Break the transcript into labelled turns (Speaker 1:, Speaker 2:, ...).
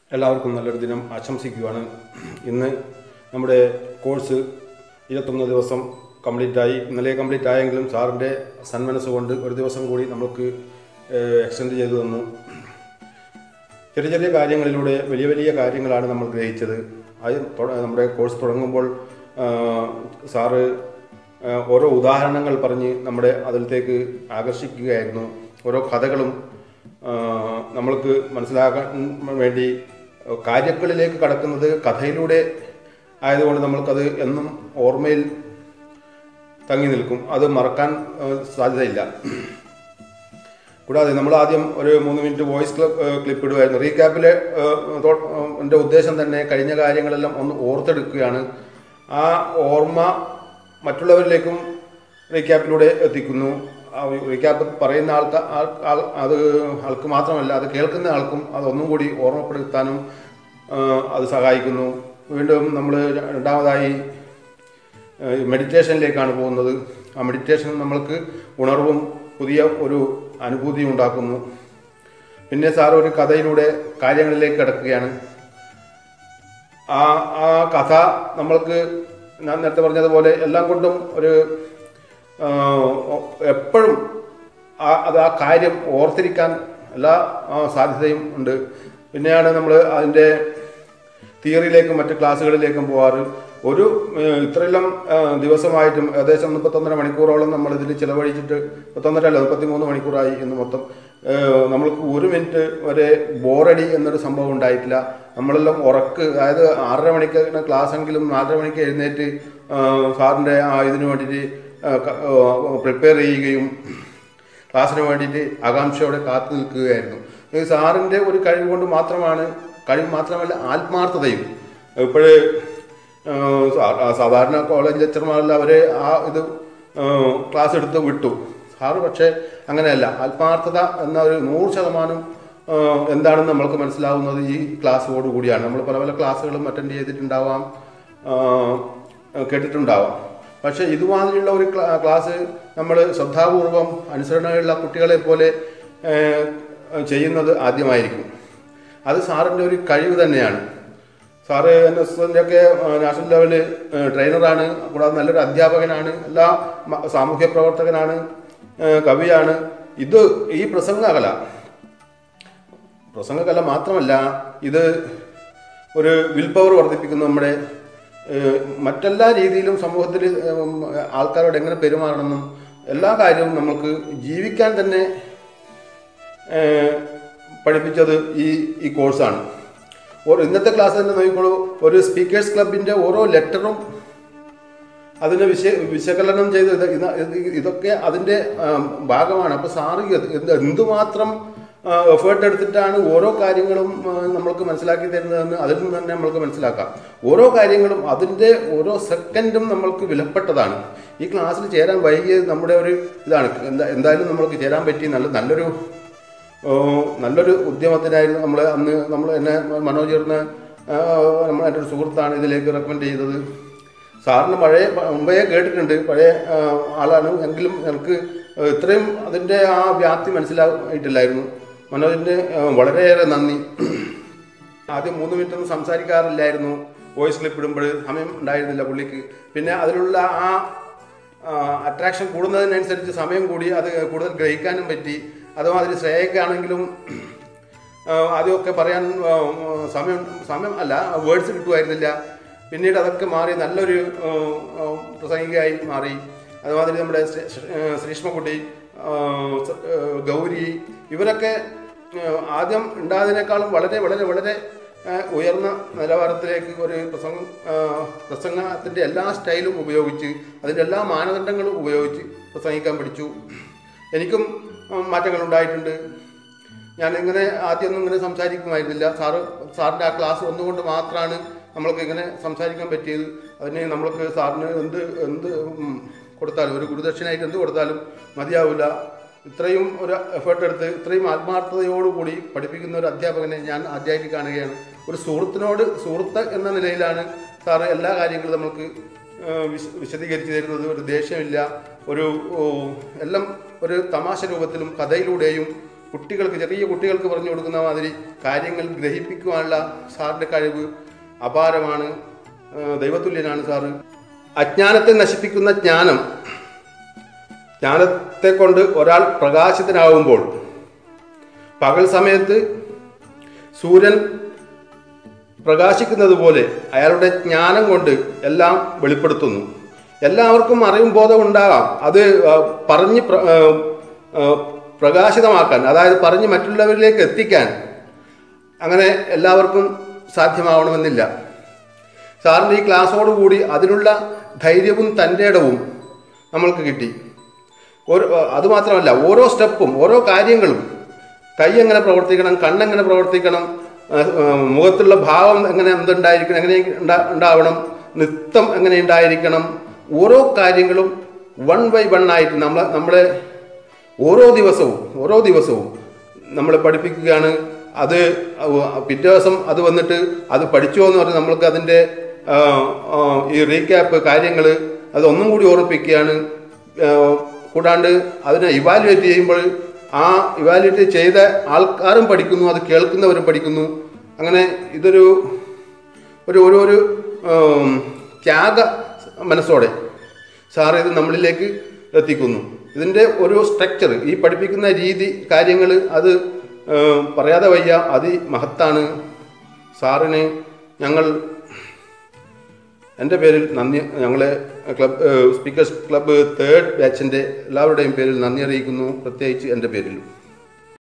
Speaker 1: എല്ലാവർക്കും നല്ലൊരു ദിനം ആശംസിക്കുകയാണ് ഇന്ന് നമ്മുടെ കോഴ്സ് ഇരുപത്തൊന്ന് ദിവസം കംപ്ലീറ്റ് ആയി ഇന്നലെ കംപ്ലീറ്റ് ആയെങ്കിലും സാറിൻ്റെ സന്മനസ് കൊണ്ട് ഒരു ദിവസം കൂടി നമുക്ക് എക്സ്റ്റെൻഡ് ചെയ്തു തന്നു ചെറിയ ചെറിയ കാര്യങ്ങളിലൂടെ വലിയ വലിയ കാര്യങ്ങളാണ് നമ്മൾ ഗ്രഹിച്ചത് അത് തൊ- നമ്മുടെ കോഴ്സ് തുടങ്ങുമ്പോൾ ആ, സാറ് ആ, ഓരോ ഉദാഹരണങ്ങൾ പറഞ്ഞ് നമ്മുടെ അതിലത്തേക്ക് ആകർഷിക്കുകയായിരുന്നു ഓരോ കഥകളും ആ, നമ്മൾക്ക് മനസ്സിലാക്കാൻ വേണ്ടി കാര്യങ്ങളിലേക്ക് കടക്കുന്നത് കഥയിലൂടെ ആയതുകൊണ്ട് നമ്മൾക്കത് എന്നും ഓർമ്മയിൽ തങ്ങി നിൽക്കും അത് മറക്കാൻ ആ, സാധ്യതയില്ല കൂടാതെ നമ്മൾ ആദ്യം ഒരു മൂന്ന് മിനിറ്റ് വോയിസ് ക്ലിപ്പ് ഇടുമായിരുന്നു റീക്യാപ്പിലെ എൻ്റെ ഉദ്ദേശം തന്നെ കഴിഞ്ഞ കാര്യങ്ങളെല്ലാം ഒന്ന് ഓർത്തെടുക്കുകയാണ് ആ ഓർമ്മ മറ്റുള്ളവരിലേക്കും റീക്യാപ്പിലൂടെ എത്തിക്കുന്നു ആ റീക്യാപ്പ് പറയുന്ന ആൾക്ക് ആൾ- ആൾ- അത് ആൾക്ക് മാത്രമല്ല അത് കേൾക്കുന്ന ആൾക്കും അതൊന്നും കൂടി ഓർമ്മപ്പെടുത്താനും ആ, അത് സഹായിക്കുന്നു വീണ്ടും നമ്മൾ രണ്ടാമതായി ഏഹ് മെഡിറ്റേഷനിലേക്കാണ് പോകുന്നത് ആ മെഡിറ്റേഷൻ നമ്മൾക്ക് ഉണർവും പുതിയ ഒരു അനുഭൂതി ഉണ്ടാക്കുന്നു പിന്നെ സാർ ഒരു കഥയിലൂടെ കാര്യങ്ങളിലേക്ക് കിടക്കുകയാണ് ആ ആ കഥ നമ്മൾക്ക് ഞാൻ നേരത്തെ പറഞ്ഞതുപോലെ എല്ലാം കൊണ്ടും ഒരു എപ്പോഴും ആ അത് ആ കാര്യം ഓർത്തിരിക്കാൻ എല്ലാ ആ, സാധ്യതയും ഉണ്ട് പിന്നെയാണ് നമ്മൾ അതിൻ്റെ തിയറിയിലേക്കും മറ്റ് ക്ലാസ്സുകളിലേക്കും പോകാറ് ഒരു ഏഹ്, ഇത്രയെല്ലാം ഏഹ്, ദിവസമായിട്ടും ഏകദേശം മുപ്പത്തൊന്നര മണിക്കൂറോളം നമ്മൾ ഇതിൽ ചിലവഴിച്ചിട്ട് മുപ്പത്തൊന്നര അല്ല മുപ്പത്തിമൂന്ന് മണിക്കൂറായി എന്ന് മൊത്തം ഏഹ്, നമ്മൾക്ക് ഒരു മിനിറ്റ് വരെ ബോറടി എന്നൊരു സംഭവം ഉണ്ടായിട്ടില്ല നമ്മളെല്ലാം ഉറക്ക് അതായത് ആറര മണിക്ക് ക്ലാസ് എങ്കിലും നാലര മണിക്ക് എഴുന്നേറ്റ് ഏഹ്, സാറിൻ്റെ ആ ഇതിനു വേണ്ടിയിട്ട് പ്രിപ്പയർ ചെയ്യുകയും ക്ലാസ്സിന് വേണ്ടിയിട്ട് ആകാംക്ഷയോടെ കാത്തു നിൽക്കുകയായിരുന്നു ഈ സാറിൻ്റെ ഒരു കഴിവ് കൊണ്ട് മാത്രമാണ് കഴിവ് മാത്രമല്ല ആത്മാർത്ഥതയും ഇപ്പോഴ് സാധാരണ കോളേജ് ലെക്ചർമാരെല്ലാം അവരെ ആ ഇത് ഏഹ്, ക്ലാസ് എടുത്ത് വിട്ടു സാറ് പക്ഷേ അങ്ങനെയല്ല ആത്മാർത്ഥത എന്ന ഒരു നൂറ് ശതമാനം ഏഹ്, എന്താണെന്ന് നമ്മൾക്ക് മനസ്സിലാവുന്നത് ഈ ക്ലാസ്സോട് കൂടിയാണ് നമ്മൾ പല പല ക്ലാസ്സുകളും അറ്റൻഡ് ചെയ്തിട്ടുണ്ടാവാം ഏഹ്, കേട്ടിട്ടുണ്ടാവാം പക്ഷേ ഇതുമാതിരിയുള്ള ഒരു ക്ലാ- ക്ലാസ് നമ്മൾ ശ്രദ്ധാപൂർവം അനുസരണയുള്ള കുട്ടികളെ പോലെ ഏഹ്, ചെയ്യുന്നത് ആദ്യമായിരിക്കും അത് സാറിൻ്റെ ഒരു കഴിവ് തന്നെയാണ് സാറ് എൻ എസ് എൻ്റെ ഒക്കെ നാഷണൽ ലെവല് ട്രെയിനറാണ് കൂടാതെ നല്ലൊരു അധ്യാപകനാണ് എല്ലാ മ- സാമൂഹ്യ പ്രവർത്തകനാണ് ഏഹ്, കവിയാണ് ഇത് ഈ പ്രസംഗകല പ്രസംഗകല മാത്രമല്ല ഇത് ഒരു വിൽ പവർ വർദ്ധിപ്പിക്കുന്നു നമ്മുടെ ഏഹ്, മറ്റെല്ലാ രീതിയിലും സമൂഹത്തിൽ ഏഹ്, ആൾക്കാരോട് എങ്ങനെ പെരുമാറണമെന്നും എല്ലാ കാര്യവും നമുക്ക് ജീവിക്കാൻ തന്നെ ഏഹ്, പഠിപ്പിച്ചത് ഈ ഈ കോഴ്സാണ് ഓരോ ഇന്നത്തെ ക്ലാസ് തന്നെ നോക്കിക്കോളൂ ഒരു സ്പീക്കേഴ്സ് ക്ലബിൻ്റെ ഓരോ ലെറ്ററും അതിനെ വിശ വിശകലനം ചെയ്ത് ഇത് ഇത് ഇത് ഇതൊക്കെ അതിൻ്റെ ആം, ഭാഗമാണ് അപ്പോൾ സാറ് ഇത് എന്ത് എന്തുമാത്രം എഫേർട്ട് എടുത്തിട്ടാണ് ഓരോ കാര്യങ്ങളും ആ, നമ്മൾക്ക് മനസ്സിലാക്കി തരുന്നതെന്ന് അതിൽ നിന്ന് തന്നെ നമ്മൾക്ക് മനസ്സിലാക്കാം ഓരോ കാര്യങ്ങളും അതിൻ്റെ ഓരോ സെക്കൻഡും നമ്മൾക്ക് വിലപ്പെട്ടതാണ് ഈ ക്ലാസ്സിൽ ചേരാൻ വൈകിയത് നമ്മുടെ ഒരു ഇതാണ് എന്താ എന്തായാലും നമ്മൾക്ക് ചേരാൻ പറ്റി നല്ല നല്ലൊരു ഓ, നല്ലൊരു ഉദ്യമത്തിനായിരുന്നു നമ്മൾ അന്ന് നമ്മൾ എന്നെ മനോജ് ചേർന്ന് നമ്മൾ എൻ്റെ ഒരു സുഹൃത്താണ് ഇതിലേക്ക് റെക്കമെൻഡ് ചെയ്തത് സാറിന് പഴയ മുമ്പേ കേട്ടിട്ടുണ്ട് പഴയ ആ, ആളാണ് എങ്കിലും എനിക്ക് ഇത്രയും അതിൻ്റെ ആ വ്യാപ്തി മനസ്സിലായിട്ടില്ലായിരുന്നു മനോജിൻ്റെ ആ, വളരെയേറെ നന്ദി ആദ്യം മൂന്ന് മിനിറ്റ് ഒന്നും സംസാരിക്കാറില്ലായിരുന്നു വോയിസ് ക്ലിപ്പ് ഇടുമ്പോൾ സമയം ഉണ്ടായിരുന്നില്ല പുള്ളിക്ക് പിന്നെ അതിലുള്ള ആ അട്രാക്ഷൻ കൂടുന്നതിനനുസരിച്ച് സമയം കൂടി അത് കൂടുതൽ ഗ്രഹിക്കാനും പറ്റി അതുമാതിരി ശ്രേയക്കാണെങ്കിലും ആ, ആദ്യമൊക്കെ പറയാൻ ആ, സമയം സമയം അല്ല വേർഡ്സ് കിട്ടുമായിരുന്നില്ല പിന്നീട് അതൊക്കെ മാറി നല്ലൊരു ആ, ആ, പ്രസംഗികയായി മാറി അതുമാതിരി നമ്മുടെ ശ്രീ- ശ്രീ- ആ, ശ്രീഷ്മക്കുട്ടി ആ, സ- ആ, ഗൗരി ഇവരൊക്കെ ആ, ആദ്യം ഉണ്ടായതിനേക്കാളും വളരെ വളരെ വളരെ ആ, ഉയർന്ന നിലവാരത്തിലേക്ക് ഒരു പ്രസംഗം ആ, പ്രസംഗത്തിൻ്റെ എല്ലാ സ്റ്റൈലും ഉപയോഗിച്ച് അതിൻ്റെ എല്ലാ മാനദണ്ഡങ്ങളും ഉപയോഗിച്ച് പ്രസംഗിക്കാൻ പഠിച്ചു എനിക്കും ഉം, മാറ്റങ്ങൾ ഉണ്ടായിട്ടുണ്ട് ഞാൻ ഇങ്ങനെ ആദ്യമൊന്നും ഇങ്ങനെ സംസാരിക്കുമായിരുന്നില്ല സാറ് സാറിൻ്റെ ആ ക്ലാസ് ഒന്നുകൊണ്ട് മാത്രമാണ് നമ്മൾക്ക് ഇങ്ങനെ സംസാരിക്കാൻ പറ്റിയത് അതിന് നമ്മൾക്ക് സാറിന് എന്ത് എന്ത് ഉം, കൊടുത്താലും ഒരു ഗുരുദക്ഷിണയായിട്ട് എന്ത് കൊടുത്താലും മതിയാവില്ല ഇത്രയും ഒരു എഫേർട്ട് എടുത്ത് ഇത്രയും ആത്മാർത്ഥതയോടുകൂടി പഠിപ്പിക്കുന്ന ഒരു അധ്യാപകനെ ഞാൻ ആദ്യമായിട്ട് കാണുകയാണ് ഒരു സുഹൃത്തിനോട് സുഹൃത്ത് എന്ന നിലയിലാണ് സാറ് എല്ലാ കാര്യങ്ങളും നമുക്ക് ഏഹ്, വിശ- വിശദീകരിച്ച് തരുന്നത് ഒരു ദേഷ്യമില്ല ഒരു ഓ, എല്ലാം ഒരു തമാശ രൂപത്തിലും കഥയിലൂടെയും കുട്ടികൾക്ക് ചെറിയ കുട്ടികൾക്ക് പറഞ്ഞു കൊടുക്കുന്ന മാതിരി കാര്യങ്ങൾ ഗ്രഹിപ്പിക്കുവാനുള്ള സാറിൻ്റെ കഴിവ് അപാരമാണ് ആ, ദൈവതുല്യനാണ് സാറ് അജ്ഞാനത്തെ നശിപ്പിക്കുന്ന ജ്ഞാനം ജ്ഞാനത്തെ കൊണ്ട് ഒരാൾ പ്രകാശിതനാകുമ്പോൾ പകൽ സമയത്ത് സൂര്യൻ പ്രകാശിക്കുന്നത് പോലെ അയാളുടെ ജ്ഞാനം കൊണ്ട് എല്ലാം വെളിപ്പെടുത്തുന്നു എല്ലാവർക്കും അറിവും ബോധം ഉണ്ടാകാം അത് ആ, പറഞ്ഞ് പ്ര- ആ, ആ, പ്രകാശിതമാക്കാൻ അതായത് പറഞ്ഞ് മറ്റുള്ളവരിലേക്ക് എത്തിക്കാൻ അങ്ങനെ എല്ലാവർക്കും സാധ്യമാവണമെന്നില്ല സാറിൻ്റെ ഈ ക്ലാസ്സോടുകൂടി അതിനുള്ള ധൈര്യവും തൻ്റെ ഇടവും നമ്മൾക്ക് കിട്ടി ഒരു അതുമാത്രമല്ല ഓരോ സ്റ്റെപ്പും ഓരോ കാര്യങ്ങളും കൈ എങ്ങനെ പ്രവർത്തിക്കണം കണ്ണെങ്ങനെ പ്രവർത്തിക്കണം ആ, ആ, മുഖത്തുള്ള ഭാവം എങ്ങനെ എന്തുണ്ടായിരിക്കണം എങ്ങനെ ഉണ്ടാ- ഉണ്ടാവണം നൃത്തം എങ്ങനെ ഉണ്ടായിരിക്കണം ഓരോ കാര്യങ്ങളും വൺ ബൈ വൺ ആയിട്ട് നമ്മളെ നമ്മളെ ഓരോ ദിവസവും ഓരോ ദിവസവും നമ്മളെ പഠിപ്പിക്കുകയാണ് അത് പിറ്റേ ദിവസം അത് വന്നിട്ട് അത് പഠിച്ചോ എന്ന് പറഞ്ഞ് നമ്മൾക്ക് അതിൻ്റെ ആ, ആ, ഈ റീക്യാപ്പ് കാര്യങ്ങൾ അത് ഒന്നും കൂടി ഓർമ്മിപ്പിക്കുകയാണ് ആ, കൂടാണ്ട് അതിനെ ഇവാലുവേറ്റ് ചെയ്യുമ്പോൾ ആ ഇവാലുവേറ്റ് ചെയ്ത ആൾക്കാരും പഠിക്കുന്നു അത് കേൾക്കുന്നവരും പഠിക്കുന്നു അങ്ങനെ ഇതൊരു ഒരു ഒരു ഒരു ഉം, ത്യാഗ മനസ്സോടെ സാർ ഇത് നമ്മളിലേക്ക് എത്തിക്കുന്നു ഇതിൻ്റെ ഒരു സ്ട്രക്ചർ ഈ പഠിപ്പിക്കുന്ന രീതി കാര്യങ്ങൾ അത് ഉം, പറയാതെ വയ്യ അതിമഹത്താണ് സാറിന് ഞങ്ങൾ എൻ്റെ പേരിൽ നന്ദി ഞങ്ങളെ ക്ലബ് സ്പീക്കേഴ്സ് ക്ലബ്ബ് തേർഡ് ബാച്ചിൻ്റെ എല്ലാവരുടെയും പേരിൽ നന്ദി അറിയിക്കുന്നു പ്രത്യേകിച്ച് എൻ്റെ പേരിലും